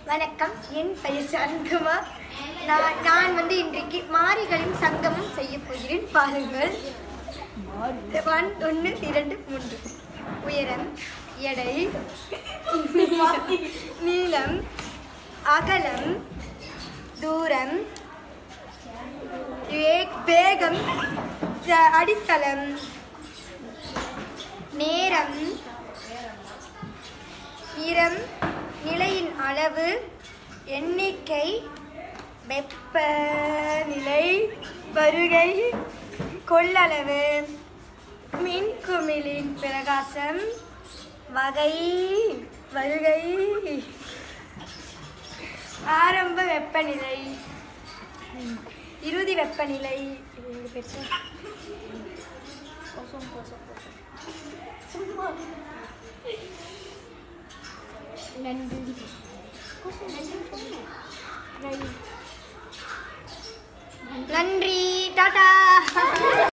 வணக்கம் என் பெயர் சண்குமார் நான் நான் வந்து இன்றைக்கு மாரிகளின் சங்கமம் செய்ய போகிறேன் பாருங்கள் ஒன் ஒன்று இரண்டு மூன்று உயரம் எடை நீளம் அகலம் தூரம் வே- வேகம் ஜ- அடித்தளம் நேரம் நிறம் நிலையின் அளவு எண்ணிக்கை வெப்பநிலை வருகை கொள்ளளவு மின்குமிழின் பிரகாசம் வகை வருகை ஆரம்ப வெப்பநிலை இறுதி வெப்பநிலை இது பெருசா? நன்றி டாடா